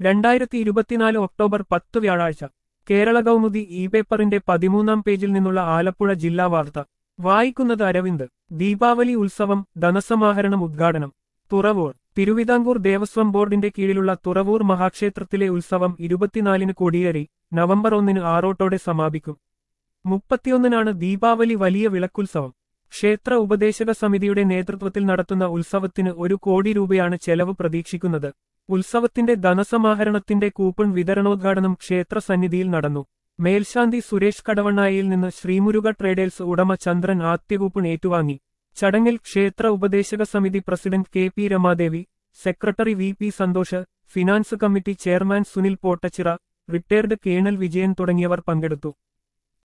രണ്ടായിരത്തി ഇരുപത്തിനാല് ഒക്ടോബർ പത്ത് വ്യാഴാഴ്ച കേരള കൗമുദി ഇ പേപ്പറിന്റെ പതിമൂന്നാം പേജിൽ നിന്നുള്ള ആലപ്പുഴ ജില്ലാ വാർത്ത വായിക്കുന്നത് അരവിന്ദ് ദീപാവലി ഉത്സവം ധനസമാഹരണം ഉദ്ഘാടനം തുറവൂർ തിരുവിതാംകൂർ ദേവസ്വം ബോർഡിന്റെ കീഴിലുള്ള തുറവൂർ മഹാക്ഷേത്രത്തിലെ ഉത്സവം ഇരുപത്തിനാലിന് കൊടിയേറി നവംബർ ഒന്നിന് ആറോട്ടോടെ സമാപിക്കും മുപ്പത്തിയൊന്നിനാണ് ദീപാവലി വലിയ വിളക്കുത്സവം ക്ഷേത്ര ഉപദേശക സമിതിയുടെ നേതൃത്വത്തിൽ നടത്തുന്ന ഉത്സവത്തിന് ഒരു കോടി രൂപയാണ് ചെലവ് പ്രതീക്ഷിക്കുന്നത് ഉത്സവത്തിന്റെ ധനസമാഹരണത്തിന്റെ കൂപ്പൺ വിതരണോദ്ഘാടനം ക്ഷേത്ര സന്നിധിയിൽ നടന്നു മേൽശാന്തി സുരേഷ് കടവണ്ണായിൽ നിന്ന് ശ്രീമുരുക ട്രേഡേഴ്സ് ഉടമ ചന്ദ്രൻ ആദ്യകൂപ്പൺ ഏറ്റുവാങ്ങി ചടങ്ങിൽ ക്ഷേത്ര ഉപദേശക സമിതി president K P Ramadevi secretary V P Santhosh finance committee chairman Sunil Pottachira retired colonel Vijayan തുടങ്ങിയവർ പങ്കെടുത്തു